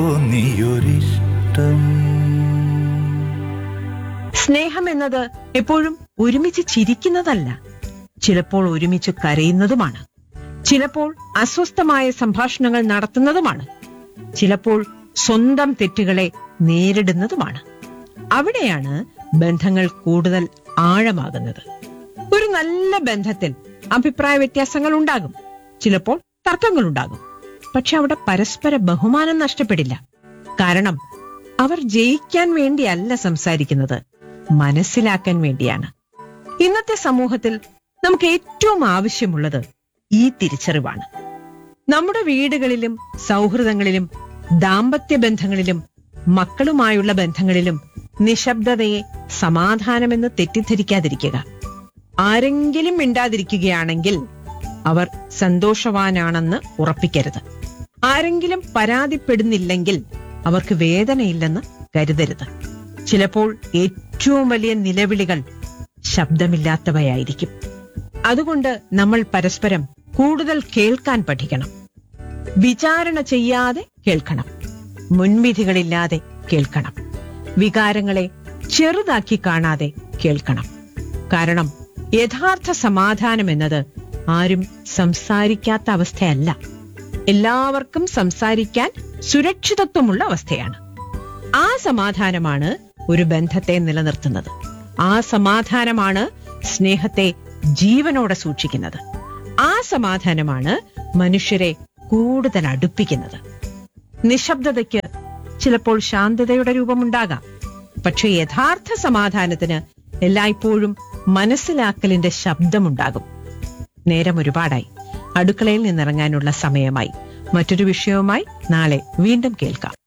നീയൊരിഷ്ടം സ്നേഹം എന്നത് എപ്പോഴും ഒരുമിച്ച് ചിരിക്കുന്നതല്ല ചിലപ്പോൾ ഒരുമിച്ച് കരയുന്നതുമാണ് ചിലപ്പോൾ അസ്വസ്ഥമായ സംഭാഷണങ്ങൾ നടത്തുന്നതുമാണ് ചിലപ്പോൾ സ്വന്തം തെറ്റുകളെ നേരിടുന്നതുമാണ് അവിടെയാണ് ബന്ധങ്ങൾ കൂടുതൽ ആഴമാകുന്നത് ഒരു നല്ല ബന്ധത്തിൽ അഭിപ്രായ വ്യത്യാസങ്ങൾ ഉണ്ടാകും ചിലപ്പോൾ തർക്കങ്ങൾ ഉണ്ടാകും പക്ഷെ അവിടെ പരസ്പര ബഹുമാനം നഷ്ടപ്പെടില്ല കാരണം അവർ ജയിക്കാൻ വേണ്ടിയല്ല സംസാരിക്കുന്നത് മനസ്സിലാക്കാൻ വേണ്ടിയാണ് ഇന്നത്തെ സമൂഹത്തിൽ നമുക്ക് ഏറ്റവും ആവശ്യമുള്ളത് ഈ തിരിച്ചറിവാണ് നമ്മുടെ വീടുകളിലും സൗഹൃദങ്ങളിലും ദാമ്പത്യ ബന്ധങ്ങളിലും മക്കളുമായുള്ള ബന്ധങ്ങളിലും നിശബ്ദതയെ സമാധാനമെന്ന് തെറ്റിദ്ധരിക്കാതിരിക്കുക ആരെങ്കിലും മിണ്ടാതിരിക്കുകയാണെങ്കിൽ അവർ സന്തോഷവാനാണെന്ന് ഉറപ്പിക്കരുത് ആരെങ്കിലും പരാതിപ്പെടുന്നില്ലെങ്കിൽ അവർക്ക് വേദനയില്ലെന്ന് കരുതരുത് ചിലപ്പോൾ ഏറ്റവും വലിയ നിലവിളികൾ ശബ്ദമില്ലാത്തവയായിരിക്കും അതുകൊണ്ട് നമ്മൾ പരസ്പരം കൂടുതൽ കേൾക്കാൻ പഠിക്കണം വിചാരണ ചെയ്യാതെ കേൾക്കണം മുൻവിധികളില്ലാതെ കേൾക്കണം വികാരങ്ങളെ ചെറുതാക്കി കാണാതെ കേൾക്കണം കാരണം യഥാർത്ഥ സമാധാനം എന്നത് ആരും സംസാരിക്കാത്ത അവസ്ഥയല്ല എല്ലാവർക്കും സംസാരിക്കാൻ സുരക്ഷിതത്വമുള്ള അവസ്ഥയാണ് ആ സമാധാനമാണ് ഒരു ബന്ധത്തെ നിലനിർത്തുന്നത് ആ സമാധാനമാണ് സ്നേഹത്തെ ജീവനോടെ സൂക്ഷിക്കുന്നത് ആ സമാധാനമാണ് മനുഷ്യരെ കൂടുതൽ അടുപ്പിക്കുന്നത് നിശബ്ദതയ്ക്ക് ചിലപ്പോൾ ശാന്തതയുടെ രൂപമുണ്ടാകാം പക്ഷെ യഥാർത്ഥ സമാധാനത്തിന് എല്ലായ്പ്പോഴും മനസ്സിലാക്കലിന്റെ ശബ്ദമുണ്ടാകും നേരം ഒരുപാടായി അടുക്കളയിൽ നിന്നിറങ്ങാനുള്ള സമയമായി മറ്റൊരു വിഷയവുമായി നാളെ വീണ്ടും കേൾക്കാം